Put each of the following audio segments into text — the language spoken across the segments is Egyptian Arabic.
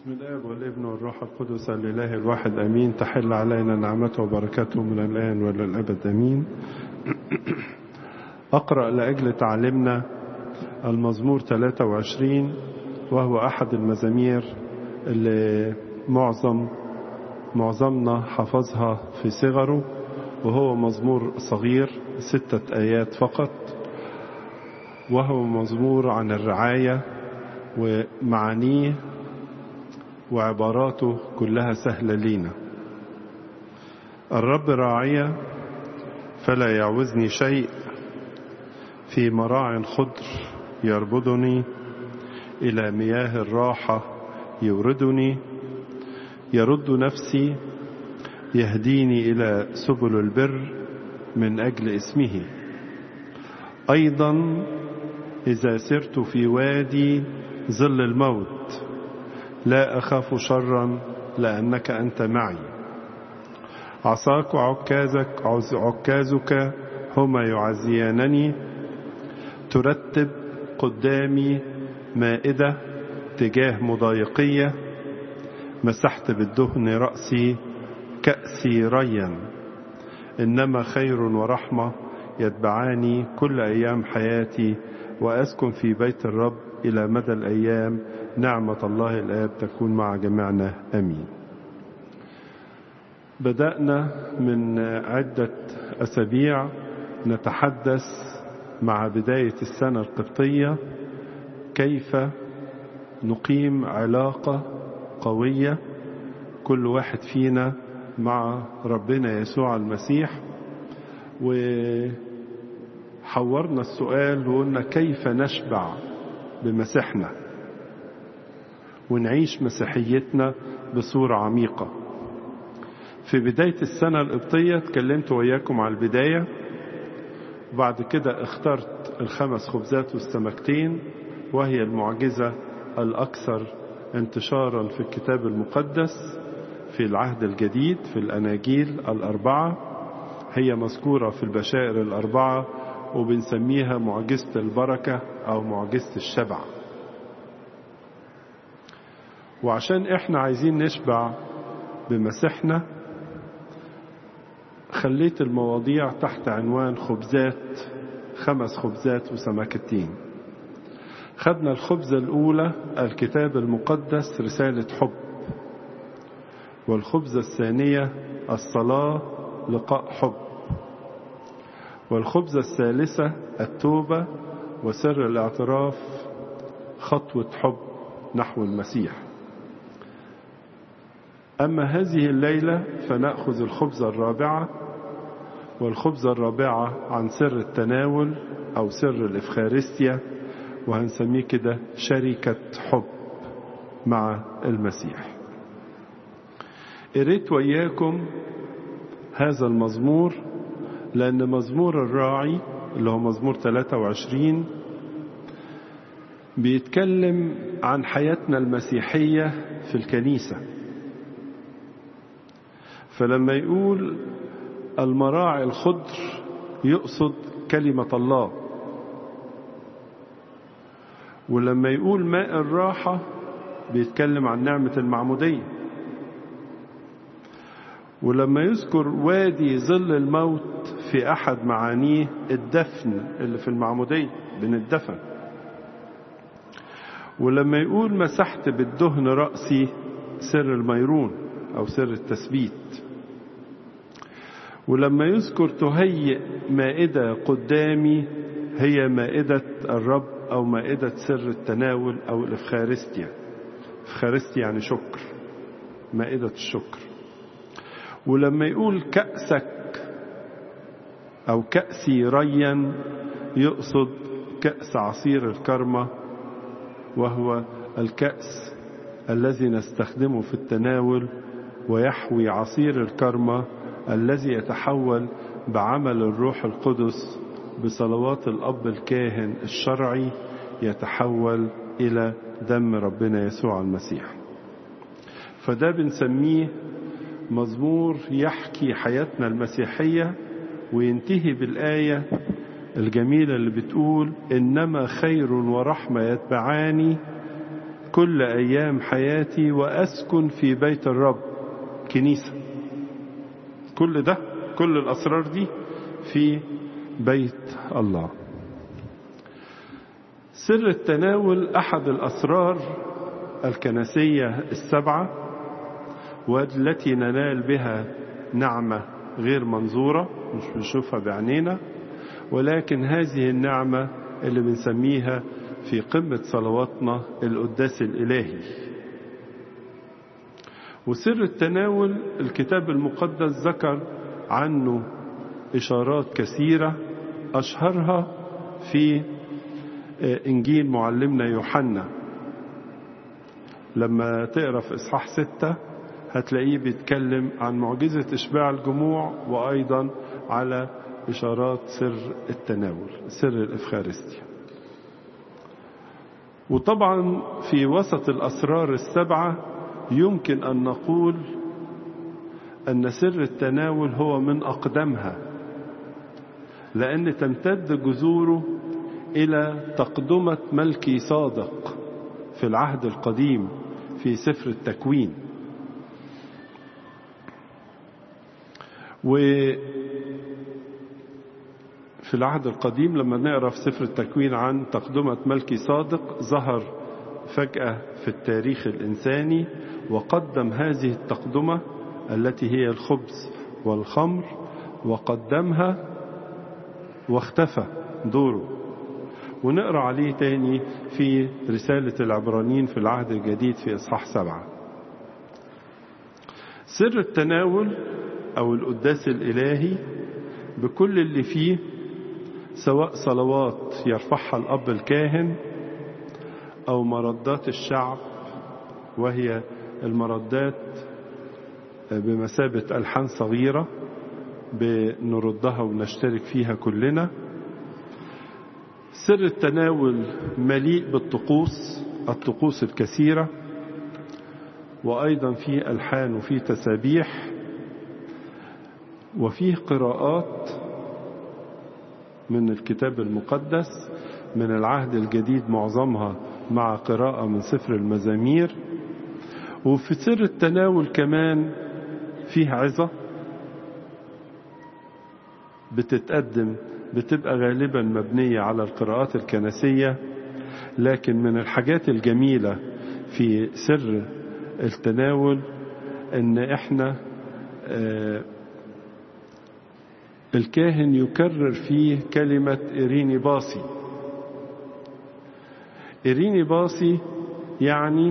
بسم الآب والابن والروح القدس الإله الواحد أمين تحل علينا نعمته وبركاته من الآن وإلى الأبد أمين أقرأ لأجل تعلمنا المزمور 23 وهو أحد المزامير اللي معظم معظمنا حفظها في صغره وهو مزمور صغير ستة آيات فقط وهو مزمور عن الرعاية ومعانيه وعباراته كلها سهلة لينا الرب راعية فلا يعوزني شيء في مراع خضر يربضني إلى مياه الراحة يوردني يرد نفسي يهديني إلى سبل البر من أجل اسمه أيضا إذا سرت في وادي ظل الموت لا أخاف شرا لأنك أنت معي عصاك وعكازك عكازك هما يعزيانني ترتب قدامي مائدة تجاه مضايقية مسحت بالدهن رأسي كأسي ريا إنما خير ورحمة يتبعاني كل أيام حياتي وأسكن في بيت الرب إلى مدى الأيام نعمة الله الآب تكون مع جميعنا أمين بدأنا من عدة أسابيع نتحدث مع بداية السنة القبطية كيف نقيم علاقة قوية كل واحد فينا مع ربنا يسوع المسيح وحورنا السؤال وقلنا كيف نشبع بمسيحنا ونعيش مسيحيتنا بصورة عميقة في بداية السنة القبطية اتكلمت وياكم على البداية وبعد كده اخترت الخمس خبزات والسمكتين وهي المعجزة الأكثر انتشارا في الكتاب المقدس في العهد الجديد في الأناجيل الأربعة هي مذكورة في البشائر الأربعة وبنسميها معجزة البركة أو معجزة الشبع وعشان احنا عايزين نشبع بمسيحنا خليت المواضيع تحت عنوان خبزات خمس خبزات وسمكتين خدنا الخبزة الأولى الكتاب المقدس رسالة حب والخبزة الثانية الصلاة لقاء حب والخبزة الثالثة التوبة وسر الاعتراف خطوة حب نحو المسيح أما هذه الليلة فنأخذ الخبزة الرابعة والخبزة الرابعة عن سر التناول أو سر الإفخارستيا وهنسميه كده شركة حب مع المسيح قريت وياكم هذا المزمور لأن مزمور الراعي اللي هو مزمور 23 بيتكلم عن حياتنا المسيحية في الكنيسة فلما يقول المراعي الخضر يقصد كلمة الله ولما يقول ماء الراحة بيتكلم عن نعمة المعمودية ولما يذكر وادي ظل الموت في أحد معانيه الدفن اللي في المعمودية بندفن ولما يقول مسحت بالدهن رأسي سر الميرون أو سر التثبيت ولما يذكر تهيئ مائدة قدامي هي مائدة الرب أو مائدة سر التناول أو الإفخارستيا إفخارستيا يعني شكر مائدة الشكر ولما يقول كأسك أو كأسي ريا يقصد كأس عصير الكرمة وهو الكأس الذي نستخدمه في التناول ويحوي عصير الكرمة الذي يتحول بعمل الروح القدس بصلوات الأب الكاهن الشرعي يتحول إلى دم ربنا يسوع المسيح فده بنسميه مزمور يحكي حياتنا المسيحية وينتهي بالآية الجميلة اللي بتقول إنما خير ورحمة يتبعاني كل أيام حياتي وأسكن في بيت الرب كنيسة كل ده كل الأسرار دي في بيت الله سر التناول أحد الأسرار الكنسية السبعة والتي ننال بها نعمة غير منظورة مش بنشوفها بعينينا ولكن هذه النعمة اللي بنسميها في قمة صلواتنا القداس الإلهي وسر التناول الكتاب المقدس ذكر عنه إشارات كثيرة أشهرها في إنجيل معلمنا يوحنا لما تقرأ في إصحاح ستة هتلاقيه بيتكلم عن معجزة إشباع الجموع وأيضا على إشارات سر التناول سر الإفخارستيا وطبعا في وسط الأسرار السبعة يمكن أن نقول أن سر التناول هو من أقدمها لأن تمتد جذوره إلى تقدمة ملكي صادق في العهد القديم في سفر التكوين و في العهد القديم لما نقرا في سفر التكوين عن تقدمة ملكي صادق ظهر فجأة في التاريخ الإنساني وقدم هذه التقدمة التي هي الخبز والخمر وقدمها واختفى دوره ونقرا عليه تاني في رسالة العبرانيين في العهد الجديد في إصحاح سبعة سر التناول أو القداس الإلهي بكل اللي فيه سواء صلوات يرفعها الأب الكاهن أو مردات الشعب وهي المردات بمثابة ألحان صغيرة بنردها ونشترك فيها كلنا سر التناول مليء بالطقوس الطقوس الكثيرة وأيضا في ألحان وفي تسابيح وفيه قراءات من الكتاب المقدس من العهد الجديد معظمها مع قراءة من سفر المزامير وفي سر التناول كمان فيه عظة بتتقدم بتبقى غالبا مبنية على القراءات الكنسية لكن من الحاجات الجميلة في سر التناول ان احنا آه الكاهن يكرر فيه كلمة إريني باصي إريني باصي يعني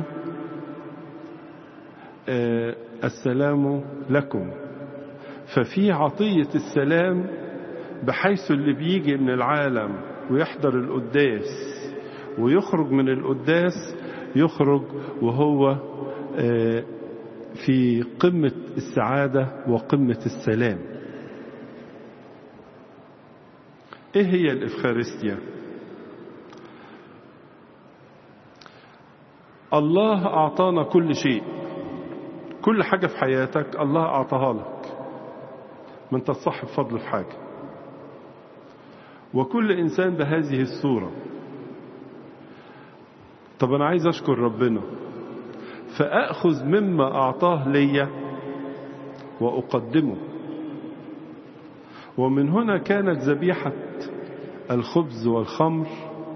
آه السلام لكم ففي عطية السلام بحيث اللي بيجي من العالم ويحضر القداس ويخرج من القداس يخرج وهو آه في قمة السعادة وقمة السلام ايه هي الافخارستيا الله اعطانا كل شيء كل حاجة في حياتك الله اعطاها لك ما انت صاحب فضل في حاجة وكل انسان بهذه الصورة طب انا عايز اشكر ربنا فاخذ مما اعطاه لي واقدمه ومن هنا كانت ذبيحة الخبز والخمر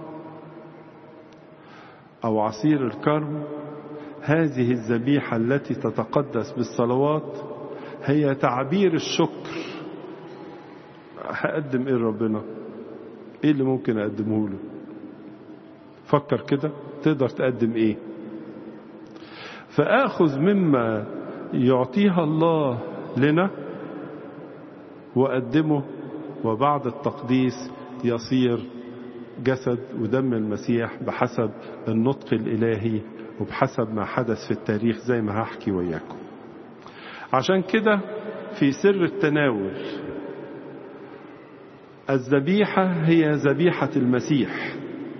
أو عصير الكرم هذه الذبيحة التي تتقدس بالصلوات هي تعبير الشكر هقدم ايه لربنا ايه اللي ممكن اقدمه له فكر كده تقدر تقدم ايه فاخذ مما يعطيها الله لنا وأقدمه وبعد التقديس يصير جسد ودم المسيح بحسب النطق الإلهي وبحسب ما حدث في التاريخ زي ما هحكي وياكم عشان كده في سر التناول الذبيحة هي ذبيحة المسيح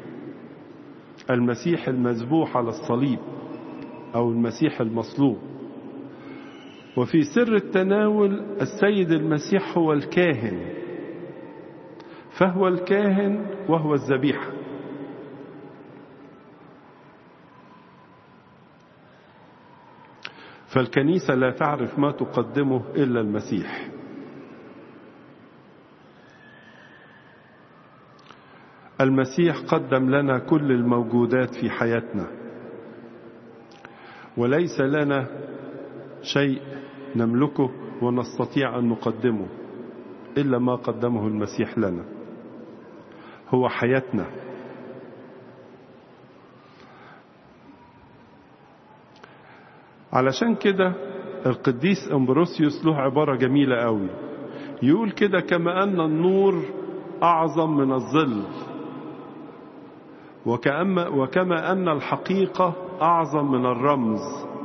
المسيح المذبوح على الصليب أو المسيح المصلوب وفي سر التناول السيد المسيح هو الكاهن فهو الكاهن وهو الذبيحة فالكنيسة لا تعرف ما تقدمه إلا المسيح المسيح قدم لنا كل الموجودات في حياتنا وليس لنا شيء نملكه ونستطيع أن نقدمه إلا ما قدمه المسيح لنا هو حياتنا علشان كده القديس امبروسيوس له عبارة جميلة قوي يقول كده كما أن النور أعظم من الظل وكأما وكما أن الحقيقة أعظم من الرمز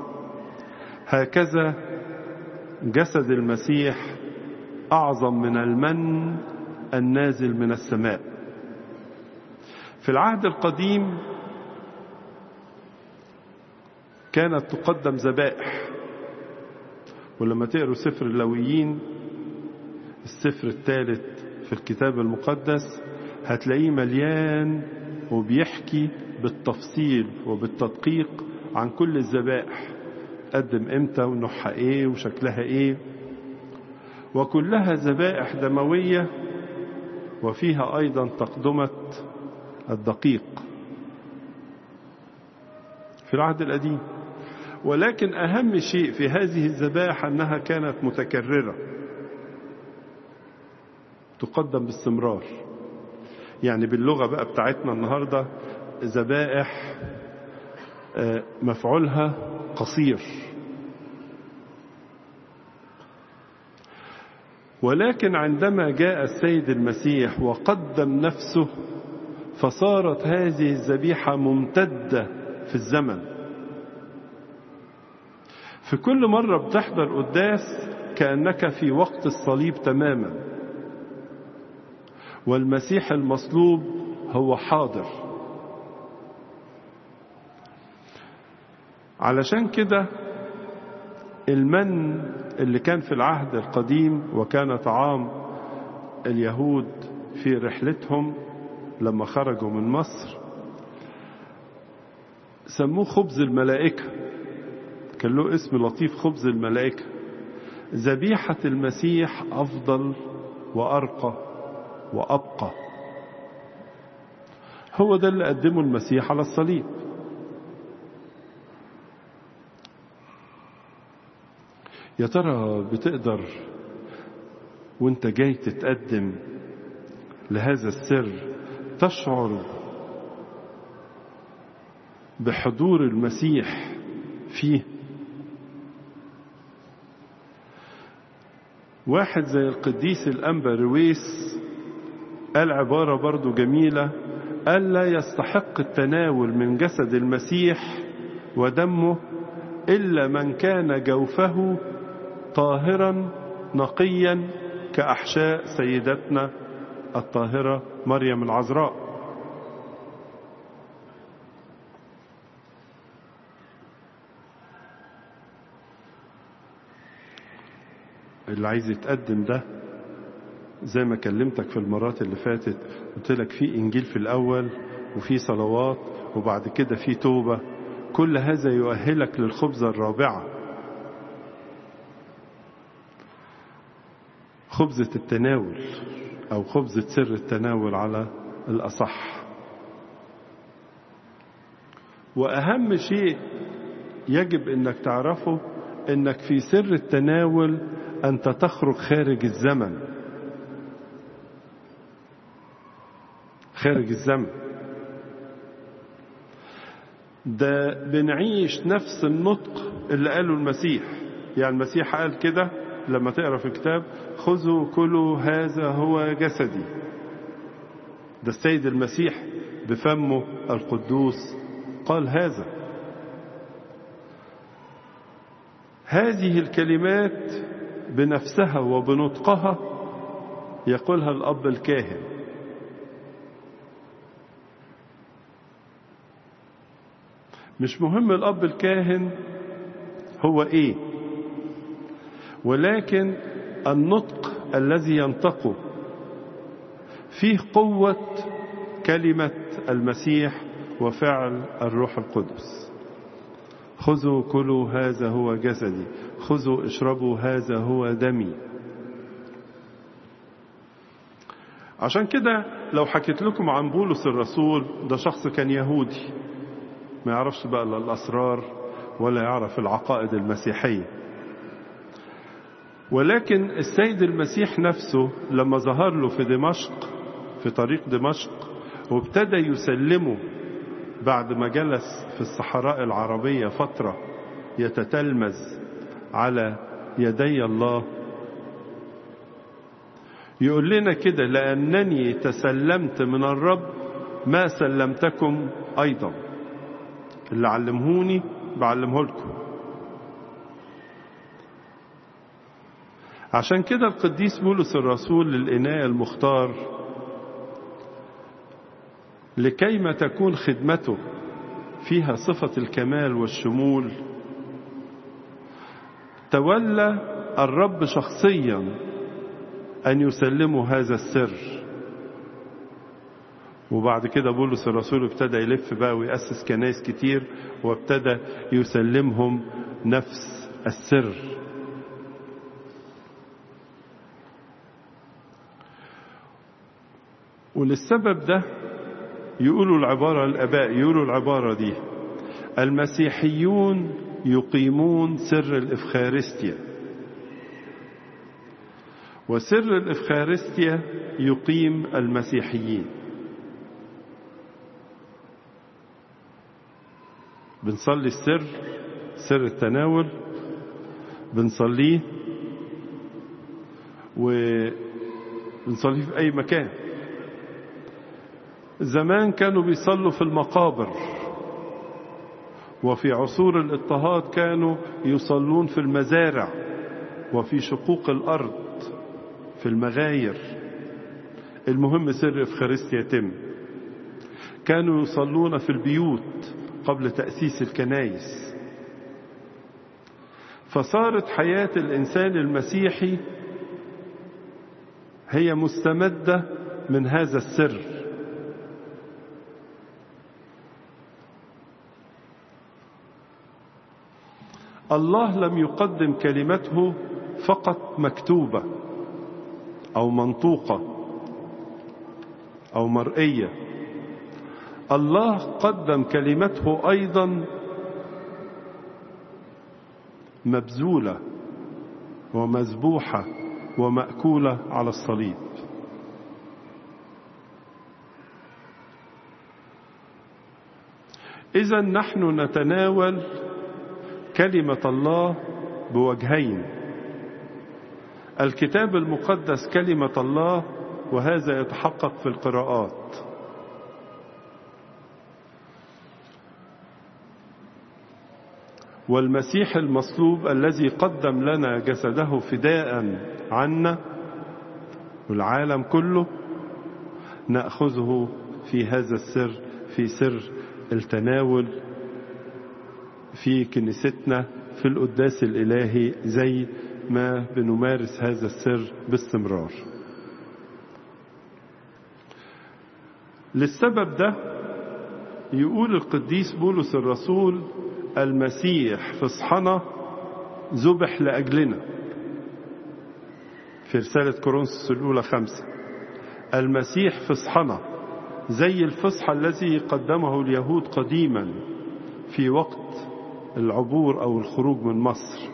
هكذا جسد المسيح أعظم من المن النازل من السماء في العهد القديم كانت تقدم ذبائح ولما تقروا سفر اللويين السفر الثالث في الكتاب المقدس هتلاقيه مليان وبيحكي بالتفصيل وبالتدقيق عن كل الذبائح تقدم امتى ونوعها ايه وشكلها ايه وكلها ذبائح دموية وفيها أيضا تقدمة الدقيق في العهد القديم ولكن أهم شيء في هذه الذبائح أنها كانت متكررة تقدم باستمرار يعني باللغة بقى بتاعتنا النهاردة ذبائح مفعولها قصير ولكن عندما جاء السيد المسيح وقدم نفسه فصارت هذه الذبيحة ممتدة في الزمن في كل مرة بتحضر قداس كأنك في وقت الصليب تماما والمسيح المصلوب هو حاضر علشان كده المن اللي كان في العهد القديم وكان طعام اليهود في رحلتهم لما خرجوا من مصر سموه خبز الملائكة كان له اسم لطيف خبز الملائكة ذبيحة المسيح أفضل وأرقى وأبقى هو ده اللي قدمه المسيح على الصليب يا ترى بتقدر وانت جاي تتقدم لهذا السر تشعر بحضور المسيح فيه واحد زي القديس الأنبا رويس قال عبارة برضو جميلة قال لا يستحق التناول من جسد المسيح ودمه إلا من كان جوفه طاهرا نقيا كأحشاء سيدتنا الطاهرة مريم العذراء اللي عايز يتقدم ده زي ما كلمتك في المرات اللي فاتت قلت لك في إنجيل في الأول وفي صلوات وبعد كده في توبة كل هذا يؤهلك للخبزة الرابعة خبزة التناول أو خبزة سر التناول على الأصح وأهم شيء يجب أنك تعرفه أنك في سر التناول أنت تخرج خارج الزمن خارج الزمن ده بنعيش نفس النطق اللي قاله المسيح يعني المسيح قال كده لما تقرا في الكتاب خذوا كلوا هذا هو جسدي ده السيد المسيح بفمه القدوس قال هذا هذه الكلمات بنفسها وبنطقها يقولها الأب الكاهن مش مهم الأب الكاهن هو إيه ولكن النطق الذي ينطقه فيه قوة كلمة المسيح وفعل الروح القدس خذوا كلوا هذا هو جسدي خذوا اشربوا هذا هو دمي عشان كده لو حكيت لكم عن بولس الرسول ده شخص كان يهودي ما يعرفش بقى الأسرار ولا يعرف العقائد المسيحية ولكن السيد المسيح نفسه لما ظهر له في دمشق في طريق دمشق وابتدى يسلمه بعد ما جلس في الصحراء العربية فترة يتتلمذ على يدي الله يقول لنا كده لأنني تسلمت من الرب ما سلمتكم أيضا اللي علمهوني بعلمه لكم عشان كده القديس بولس الرسول للإناء المختار لكيما تكون خدمته فيها صفة الكمال والشمول تولى الرب شخصيا أن يسلموا هذا السر وبعد كده بولس الرسول ابتدى يلف بقى ويأسس كنائس كتير وابتدى يسلمهم نفس السر وللسبب ده يقولوا العبارة الآباء يقولوا العبارة دي المسيحيون يقيمون سر الإفخارستيا وسر الإفخارستيا يقيم المسيحيين بنصلي السر سر التناول بنصليه وبنصليه في أي مكان زمان كانوا بيصلوا في المقابر وفي عصور الاضطهاد كانوا يصلون في المزارع وفي شقوق الأرض في المغاير المهم سر إفخارستيا يتم كانوا يصلون في البيوت قبل تأسيس الكنايس فصارت حياة الإنسان المسيحي هي مستمدة من هذا السر الله لم يقدم كلمته فقط مكتوبة أو منطوقة أو مرئية الله قدم كلمته أيضا مبذولة ومذبوحة ومأكولة على الصليب إذا نحن نتناول كلمة الله بوجهين الكتاب المقدس كلمة الله وهذا يتحقق في القراءات والمسيح المصلوب الذي قدم لنا جسده فداء عنا والعالم كله ناخذه في هذا السر في سر التناول في كنيستنا في القداس الالهي زي ما بنمارس هذا السر باستمرار للسبب ده يقول القديس بولس الرسول المسيح فصحنا ذبح لأجلنا في رسالة كورنثوس الأولى خمسة المسيح فصحنا زي الفصح الذي قدمه اليهود قديما في وقت العبور أو الخروج من مصر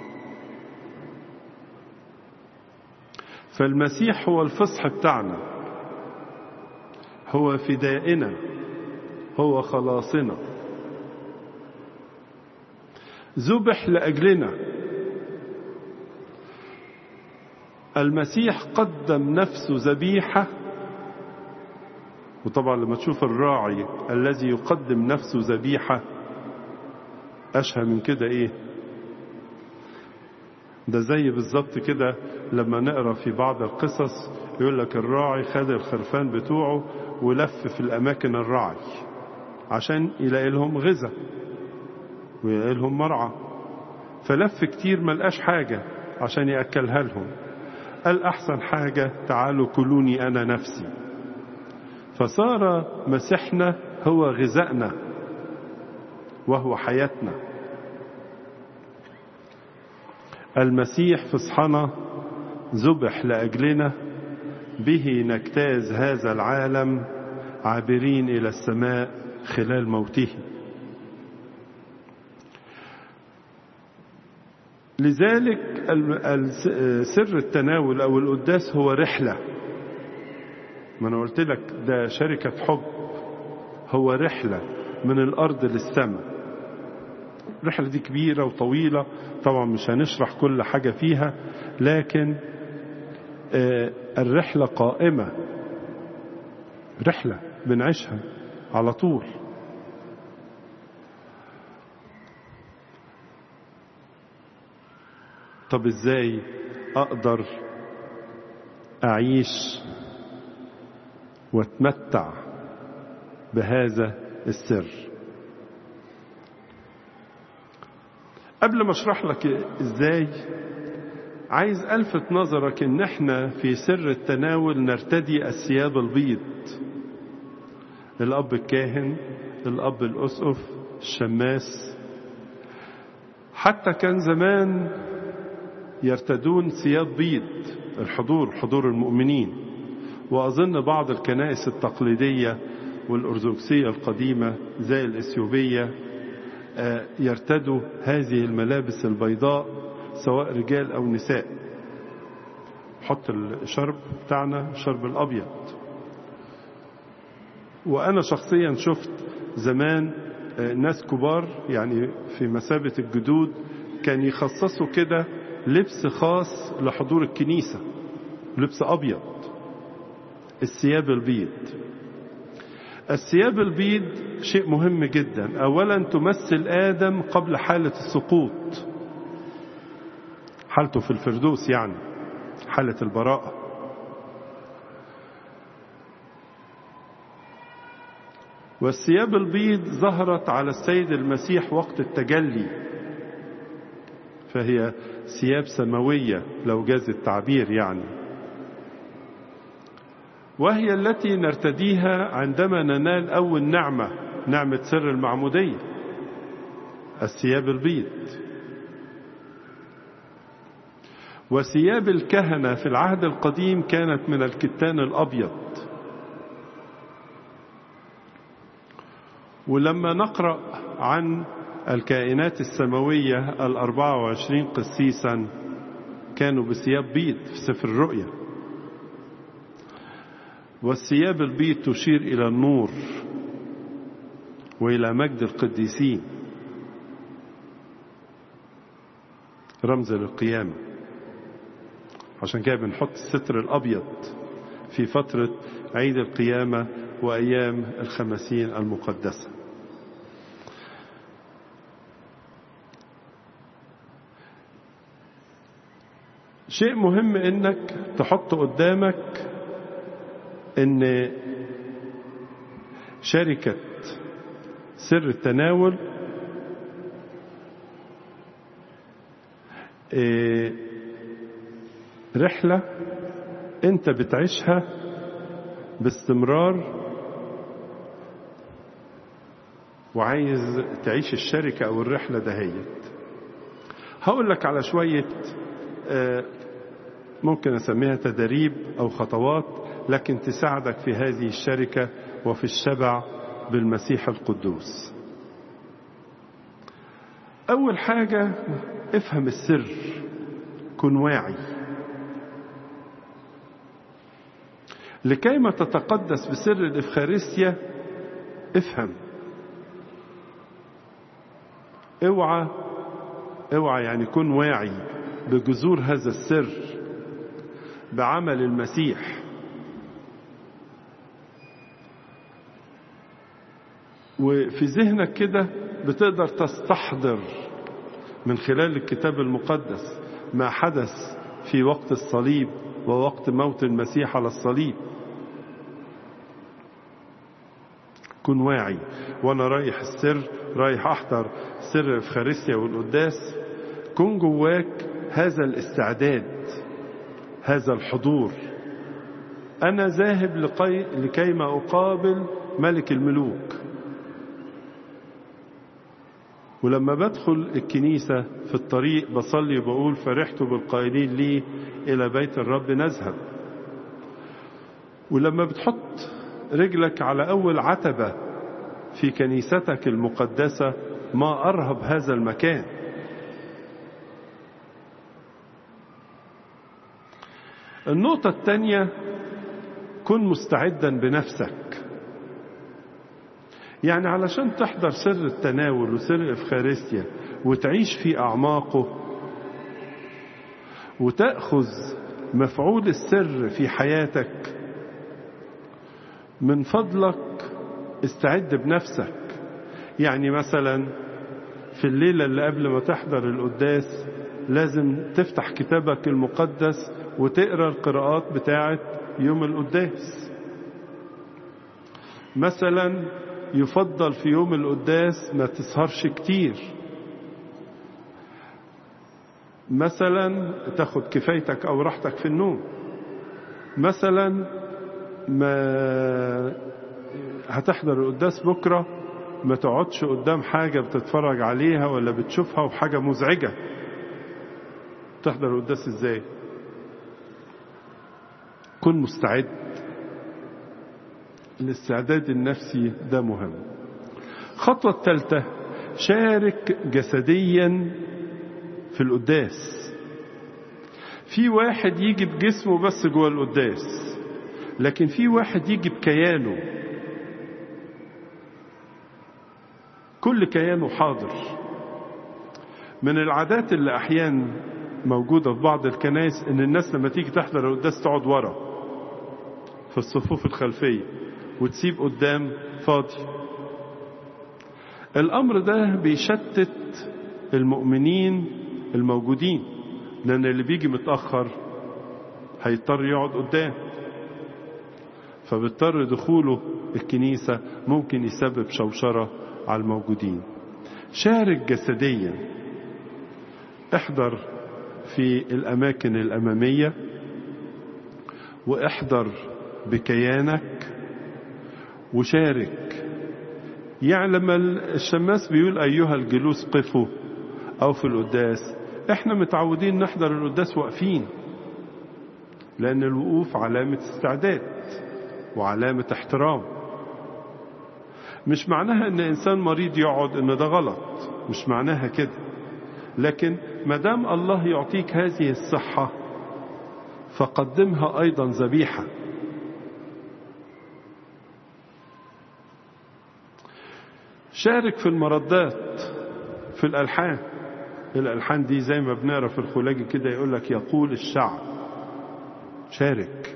فالمسيح هو الفصح بتاعنا هو فدائنا هو خلاصنا ذبح لأجلنا المسيح قدم نفسه ذبيحة وطبعا لما تشوف الراعي الذي يقدم نفسه ذبيحة أشهى من كده إيه ده زي بالظبط كده لما نقرا في بعض القصص يقول لك الراعي خد الخرفان بتوعه ولف في الأماكن الرعي عشان يلاقي لهم غذاء ويلاقي لهم مرعى فلف كتير ما لقاش حاجة عشان يأكلها لهم قال أحسن حاجة تعالوا كلوني أنا نفسي فصار مسيحنا هو غذائنا وهو حياتنا المسيح في صحنا ذبح لأجلنا به نجتاز هذا العالم عابرين إلى السماء خلال موته لذلك سر التناول أو القداس هو رحلة ما أنا قلت لك ده شركة حب هو رحلة من الأرض للسماء الرحلة دي كبيرة وطويلة طبعا مش هنشرح كل حاجة فيها لكن الرحلة قائمة رحلة بنعيشها على طول طب ازاي اقدر اعيش واتمتع بهذا السر قبل ما اشرح لك ازاي عايز الفت نظرك ان احنا في سر التناول نرتدي الثياب البيض الاب الكاهن الاب الاسقف الشماس حتى كان زمان يرتدون ثياب بيض الحضور حضور المؤمنين واظن بعض الكنائس التقليديه والارثوذكسيه القديمه زي الاثيوبيه يرتدوا هذه الملابس البيضاء سواء رجال أو نساء حط الشرب بتاعنا الشرب الأبيض وأنا شخصيا شفت زمان ناس كبار يعني في مثابة الجدود كان يخصصوا كده لبس خاص لحضور الكنيسة لبس أبيض الثياب البيض الثياب البيض شيء مهم جدا أولا تمثل آدم قبل حالة السقوط حالته في الفردوس يعني حالة البراءة والثياب البيض ظهرت على السيد المسيح وقت التجلي فهي ثياب سماوية لو جاز التعبير يعني وهي التي نرتديها عندما ننال أول نعمة نعمة سر المعمودية الثياب البيض وثياب الكهنة في العهد القديم كانت من الكتان الأبيض ولما نقرأ عن الكائنات السماوية الأربعة وعشرين قسيسا كانوا بثياب بيض في سفر الرؤيا والثياب البيض تشير إلى النور وإلى مجد القديسين رمز للقيامة عشان كده بنحط الستر الأبيض في فترة عيد القيامة وأيام الخمسين المقدسة شيء مهم انك تحط قدامك ان شركة سر التناول رحلة انت بتعيشها باستمرار وعايز تعيش الشركة او الرحلة دهيت هقول لك على شوية ممكن اسميها تدريب او خطوات لكن تساعدك في هذه الشركة وفي الشبع بالمسيح القدوس أول حاجة افهم السر كن واعي لكيما تتقدس بسر الإفخارستيا افهم اوعى اوعى يعني كن واعي بجذور هذا السر بعمل المسيح وفي ذهنك كده بتقدر تستحضر من خلال الكتاب المقدس ما حدث في وقت الصليب ووقت موت المسيح على الصليب كن واعي وانا رايح السر رايح احضر سر الافخارستيا والقداس كن جواك هذا الاستعداد هذا الحضور انا ذاهب لقي... لكيما اقابل ملك الملوك ولما بدخل الكنيسة في الطريق بصلي وبقول فرحت بالقائلين لي إلى بيت الرب نذهب ولما بتحط رجلك على أول عتبة في كنيستك المقدسة ما أرهب هذا المكان النقطة الثانية كن مستعدا بنفسك يعني علشان تحضر سر التناول وسر الإفخارستيا وتعيش في أعماقه وتأخذ مفعول السر في حياتك من فضلك استعد بنفسك يعني مثلا في الليلة اللي قبل ما تحضر القداس لازم تفتح كتابك المقدس وتقرا القراءات بتاعة يوم القداس مثلا يفضل في يوم القداس ما تسهرش كتير مثلا تاخد كفايتك او راحتك في النوم مثلا ما هتحضر القداس بكره ما تقعدش قدام حاجه بتتفرج عليها ولا بتشوفها وحاجه مزعجه تحضر القداس ازاي كن مستعد الاستعداد النفسي ده مهم الخطوة الثالثة شارك جسديا في القداس في واحد يجي بجسمه بس جوه القداس لكن في واحد يجي بكيانه كل كيانه حاضر من العادات اللي احيانا موجودة في بعض الكنائس ان الناس لما تيجي تحضر القداس تقعد ورا في الصفوف الخلفية وتسيب قدام فاضي الامر ده بيشتت المؤمنين الموجودين لان اللي بيجي متاخر هيضطر يقعد قدام فبيضطر دخوله الكنيسه ممكن يسبب شوشره على الموجودين شارك جسديا احضر في الاماكن الاماميه واحضر بكيانك وشارك يعني لما الشماس بيقول أيها الجلوس قفوا أو في القداس احنا متعودين نحضر القداس واقفين لأن الوقوف علامة استعداد وعلامة احترام مش معناها ان انسان مريض يقعد ان ده غلط مش معناها كده لكن ما دام الله يعطيك هذه الصحة فقدمها ايضا ذبيحه شارك في المردات في الألحان الألحان دي زي ما بنقرا في الخلاجي كده يقول لك يقول الشعب شارك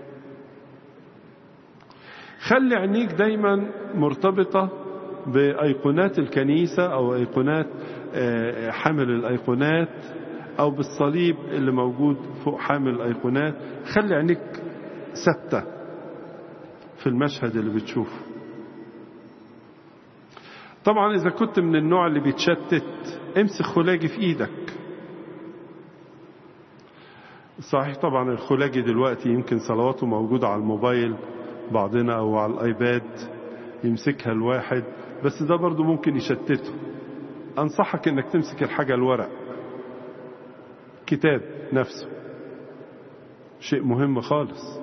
خلي عينيك دايما مرتبطة بأيقونات الكنيسة أو أيقونات حامل الأيقونات أو بالصليب اللي موجود فوق حامل الأيقونات خلي عينيك ثابتة في المشهد اللي بتشوفه طبعا إذا كنت من النوع اللي بيتشتت امسك خلاجي في إيدك صحيح طبعا الخلاجي دلوقتي يمكن صلواته موجودة على الموبايل بعضنا أو على الآيباد يمسكها الواحد بس ده برضو ممكن يشتته أنصحك أنك تمسك الحاجة الورق كتاب نفسه شيء مهم خالص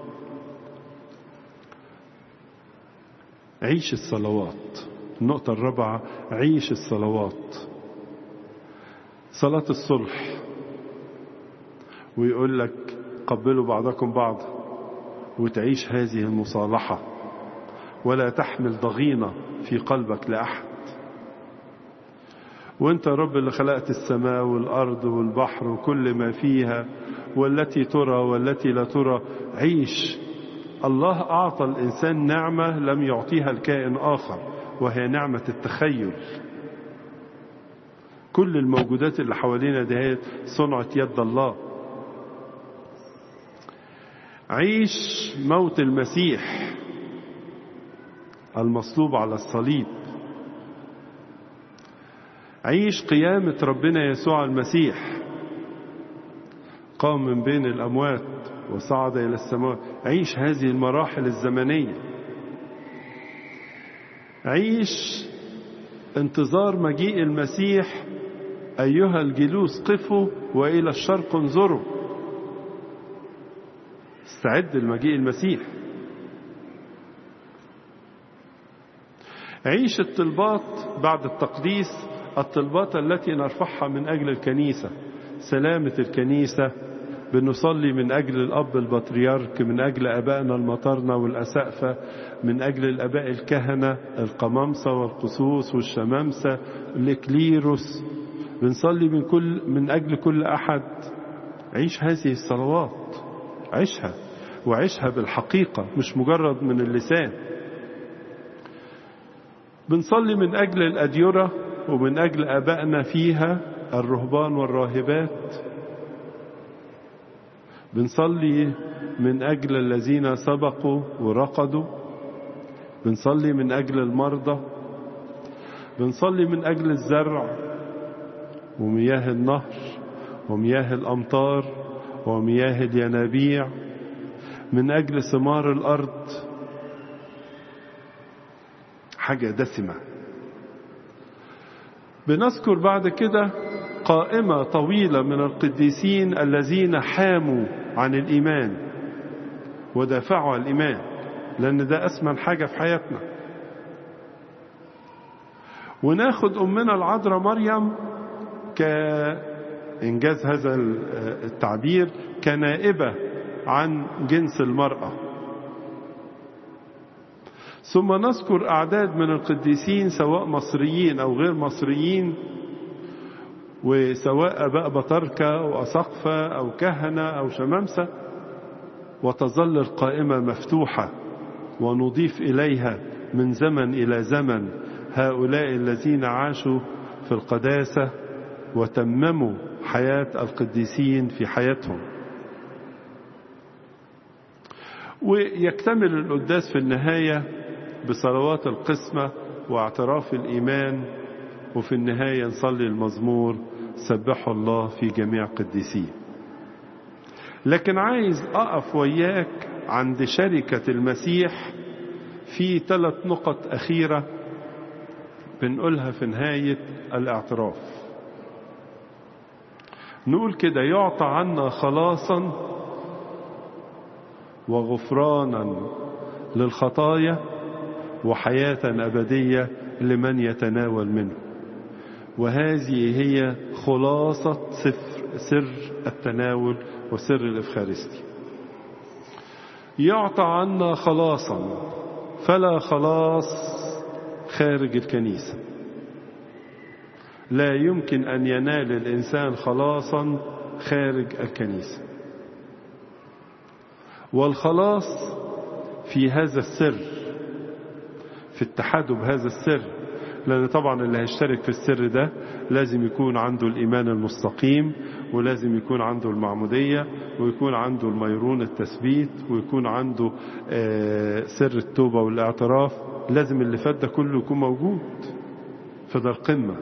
عيش الصلوات النقطة الرابعة عيش الصلوات صلاة الصلح ويقول لك قبلوا بعضكم بعض وتعيش هذه المصالحة ولا تحمل ضغينة في قلبك لأحد وانت رب اللي خلقت السماء والأرض والبحر وكل ما فيها والتي ترى والتي لا ترى عيش الله أعطى الإنسان نعمة لم يعطيها الكائن آخر وهي نعمة التخيل كل الموجودات اللي حوالينا دي صنعة يد الله عيش موت المسيح المصلوب على الصليب عيش قيامة ربنا يسوع المسيح قام من بين الأموات وصعد إلى السماء عيش هذه المراحل الزمنية عيش انتظار مجيء المسيح أيها الجلوس قفوا وإلى الشرق انظروا استعد لمجيء المسيح عيش الطلبات بعد التقديس الطلبات التي نرفعها من أجل الكنيسة سلامة الكنيسة بنصلي من أجل الأب البطريرك من أجل أبائنا المطرنة والأسقفة من أجل الأباء الكهنة القمامسة والقصوص والشمامسة الإكليروس بنصلي من كل من أجل كل أحد عيش هذه الصلوات عيشها وعيشها بالحقيقة مش مجرد من اللسان بنصلي من أجل الأديرة ومن أجل أبائنا فيها الرهبان والراهبات بنصلي من أجل الذين سبقوا ورقدوا بنصلي من أجل المرضى بنصلي من أجل الزرع ومياه النهر ومياه الأمطار ومياه الينابيع من أجل ثمار الأرض حاجة دسمة بنذكر بعد كده قائمة طويلة من القديسين الذين حاموا عن الإيمان ودافعوا عن الإيمان لأن ده أسمن حاجة في حياتنا وناخد أمنا العذراء مريم كإنجاز هذا التعبير كنائبة عن جنس المرأة ثم نذكر أعداد من القديسين سواء مصريين أو غير مصريين وسواء أباء بطركة أو أسقفة أو كهنة أو شمامسة وتظل القائمة مفتوحة ونضيف إليها من زمن إلى زمن هؤلاء الذين عاشوا في القداسة وتمموا حياة القديسين في حياتهم ويكتمل القداس في النهاية بصلوات القسمة واعتراف الإيمان وفي النهاية نصلي المزمور سبحوا الله في جميع قديسيه لكن عايز أقف وياك عند شركة المسيح في ثلاث نقط أخيرة بنقولها في نهاية الاعتراف نقول كده يعطى عنا خلاصا وغفرانا للخطايا وحياة أبدية لمن يتناول منه وهذه هي خلاصة سفر سر التناول وسر الإفخارستي يعطى عنا خلاصا فلا خلاص خارج الكنيسة لا يمكن أن ينال الإنسان خلاصا خارج الكنيسة والخلاص في هذا السر في اتحاده بهذا السر لأن طبعا اللي هيشترك في السر ده لازم يكون عنده الإيمان المستقيم ولازم يكون عنده المعمودية ويكون عنده الميرون التثبيت ويكون عنده سر التوبة والاعتراف لازم اللي فات ده كله يكون موجود فده القمة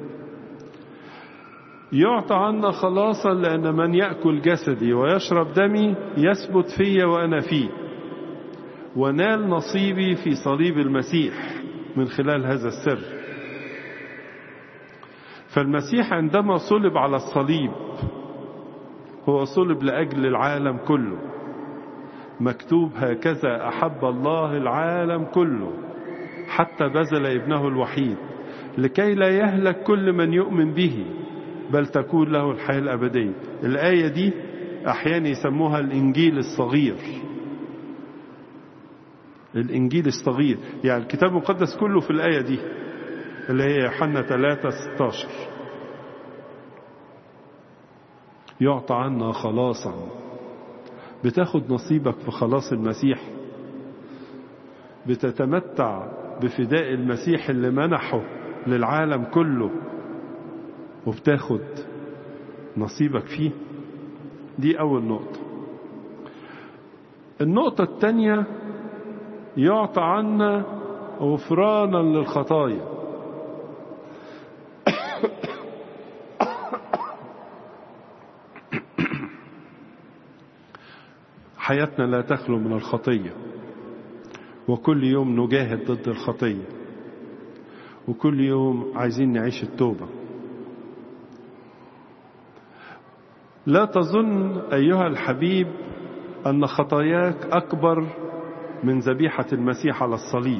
يعطى عنا خلاصا لأن من يأكل جسدي ويشرب دمي يثبت في وأنا فيه ونال نصيبي في صليب المسيح من خلال هذا السر فالمسيح عندما صلب على الصليب هو صلب لأجل العالم كله مكتوب هكذا أحب الله العالم كله حتى بذل ابنه الوحيد لكي لا يهلك كل من يؤمن به بل تكون له الحياة الأبدية الآية دي أحيانا يسموها الإنجيل الصغير الإنجيل الصغير يعني الكتاب المقدس كله في الآية دي اللي هي يوحنا 3 16 يعطى عنا خلاصا بتاخد نصيبك في خلاص المسيح بتتمتع بفداء المسيح اللي منحه للعالم كله وبتاخد نصيبك فيه دي أول نقطة النقطة الثانية يعطى عنا غفرانا للخطايا حياتنا لا تخلو من الخطية وكل يوم نجاهد ضد الخطية وكل يوم عايزين نعيش التوبة لا تظن أيها الحبيب أن خطاياك أكبر من ذبيحة المسيح على الصليب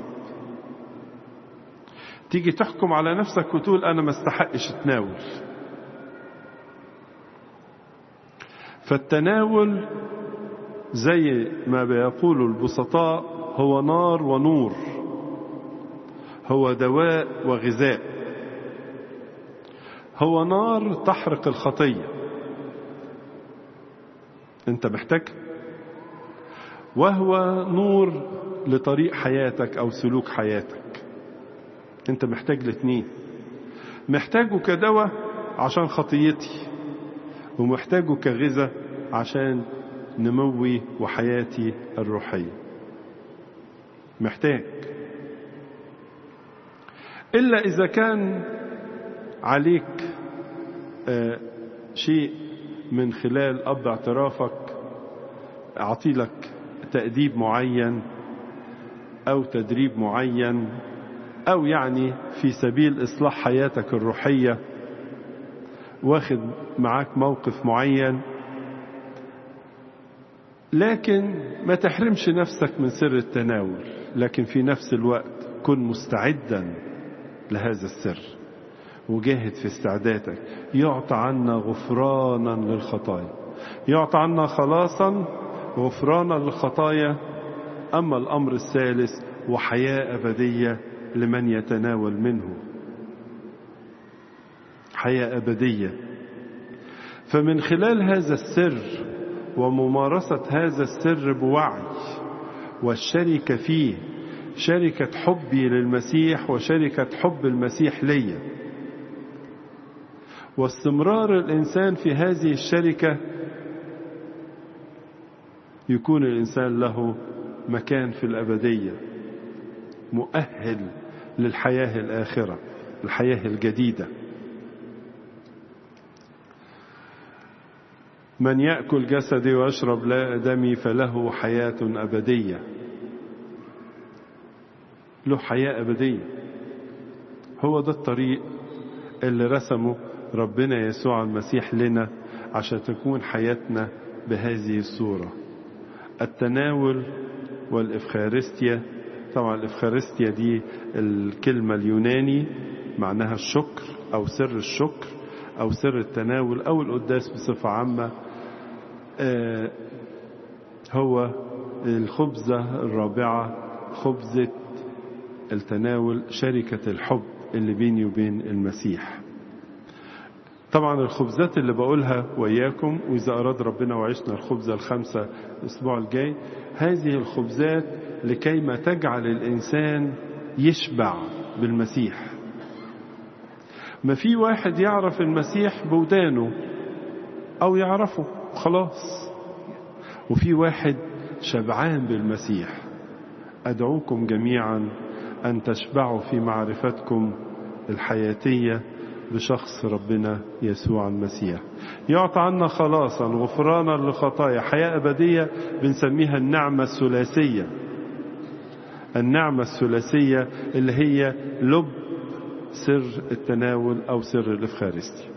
تيجي تحكم على نفسك وتقول أنا ما استحقش اتناول فالتناول زي ما بيقول البسطاء هو نار ونور هو دواء وغذاء هو نار تحرق الخطية انت محتاج وهو نور لطريق حياتك او سلوك حياتك انت محتاج الاثنين محتاجه كدواء عشان خطيتي ومحتاجه كغذاء عشان نموي وحياتي الروحية محتاج إلا إذا كان عليك آه شيء من خلال أب اعترافك أعطيلك تأديب معين أو تدريب معين أو يعني في سبيل إصلاح حياتك الروحية واخد معاك موقف معين لكن ما تحرمش نفسك من سر التناول لكن في نفس الوقت كن مستعدا لهذا السر وجاهد في استعدادك يعطى عنا غفرانا للخطايا يعطى عنا خلاصا غفرانا للخطايا أما الأمر الثالث وحياة أبدية لمن يتناول منه حياة أبدية فمن خلال هذا السر وممارسة هذا السر بوعي والشركة فيه شركة حبي للمسيح وشركة حب المسيح ليا واستمرار الإنسان في هذه الشركة يكون الإنسان له مكان في الأبدية مؤهل للحياة الآخرة الحياة الجديدة من يأكل جسدي ويشرب دمي فله حياة أبدية له حياة أبدية هو ده الطريق اللي رسمه ربنا يسوع المسيح لنا عشان تكون حياتنا بهذه الصورة التناول والإفخارستيا طبعا الإفخارستيا دي الكلمة اليوناني معناها الشكر أو سر الشكر أو سر التناول أو القداس بصفة عامة آه هو الخبزة الرابعة خبزة التناول شركة الحب اللي بيني وبين المسيح طبعا الخبزات اللي بقولها وياكم وإذا أراد ربنا وعشنا الخبزة الخمسة الأسبوع الجاي هذه الخبزات لكي ما تجعل الإنسان يشبع بالمسيح ما في واحد يعرف المسيح بودانه أو يعرفه خلاص وفي واحد شبعان بالمسيح أدعوكم جميعا أن تشبعوا في معرفتكم الحياتية بشخص ربنا يسوع المسيح يعطى عنا خلاصا غفرانا للخطايا حياة أبدية بنسميها النعمة الثلاثية النعمة الثلاثية اللي هي لب سر التناول أو سر الإفخارستي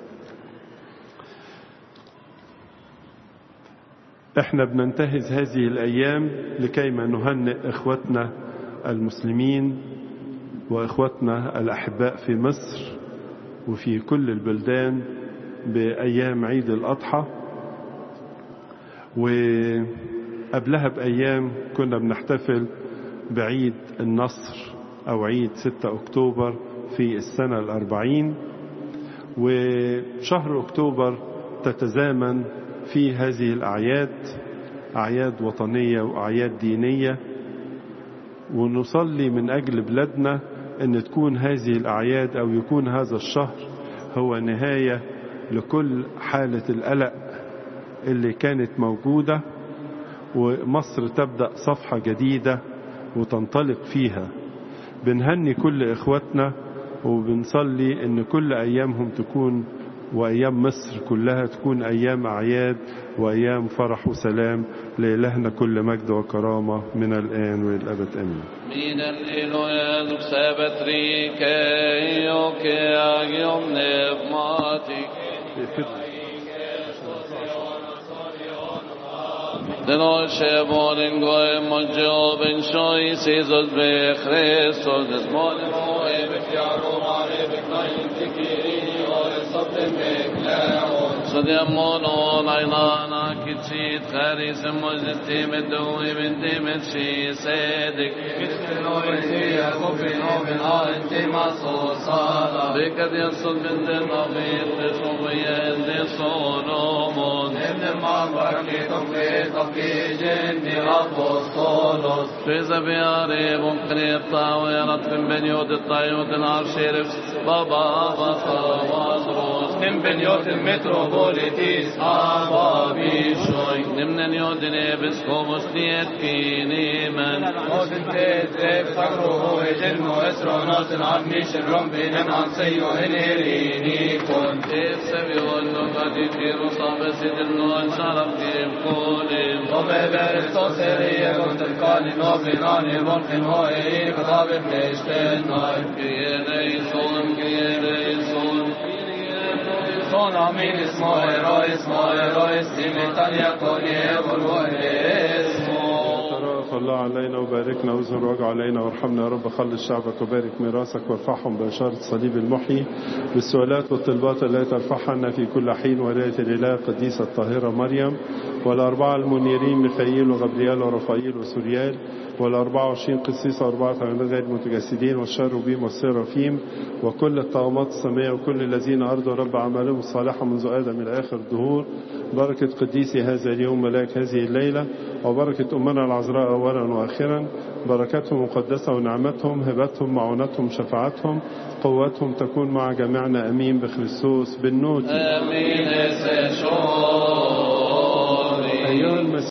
احنا بننتهز هذه الأيام لكيما نهنئ إخوتنا المسلمين وإخوتنا الأحباء في مصر وفي كل البلدان بأيام عيد الأضحى وقبلها بأيام كنا بنحتفل بعيد النصر أو عيد 6 أكتوبر في السنة الأربعين وشهر أكتوبر تتزامن في هذه الأعياد أعياد وطنية وأعياد دينية ونصلي من أجل بلادنا أن تكون هذه الأعياد أو يكون هذا الشهر هو نهاية لكل حالة القلق اللي كانت موجودة ومصر تبدأ صفحة جديدة وتنطلق فيها بنهني كل إخواتنا وبنصلي أن كل أيامهم تكون وأيام مصر كلها تكون أيام أعياد وأيام فرح وسلام لإلهنا كل مجد وكرامة من الآن والأبد آمين Min el iloen sebetrike ioke agion pneumatik. Den orsche våren goe mojoben shoi sizos be Christos des molen moe be fjaro mare be klein tikiri or sabten be klao صديمون عينانا كتشيت خاريس مجدتي مدوي من دمت شي سيدك بكد يصد من دمغير بصويا دي صولومون في زبياري ممكن طاويرة من بنيوت الطيوت العرش شرف بابا بصر وصروس من بنيوت المتروبوليتيس آبا بيشوي نمن يودن بسكوموس نيت كيني من موسن تيت فكرو هو جنو اسرو ناس عمي شرم بينن عن سيو هنيريني كون تسبيون لغتي في رصاب سيدن وانشارب في قولهم وببرستو سرية كنت الكالي نوبيناني ممكن هو ايه كتاب بنشتن ناي كيريسون كيريسون son amin ismo ero ismo ero istimitan yakon yevol wo esmo تراءف الله علينا وباركنا واظهر وجه علينا وارحمنا يا رب خلص شعبك وبارك ميراثك وارفعهم بإشارة صليب المحيي بالسؤالات والطلبات التي ترفعها لنا في كل حين ولاية الإله القديسة الطاهرة مريم والأربعة المنيرين ميخائيل وغبريال ورفائيل وسوريال والأربعة وعشرين قسيس وأربعة عيونات غير متجسدين والشروبيم والسرافيم وكل الطغمات السماء وكل الذين أرضوا رب أعمالهم الصالحة منذ آدم إلى آخر الدهور بركة قديسي هذا اليوم ملاك هذه الليلة وبركة أمنا العذراء أولا وآخرا بركتهم مقدسة ونعمتهم هبتهم معونتهم شفاعتهم قوتهم تكون مع جميعنا أمين بخريستوس بالنوت امين سشون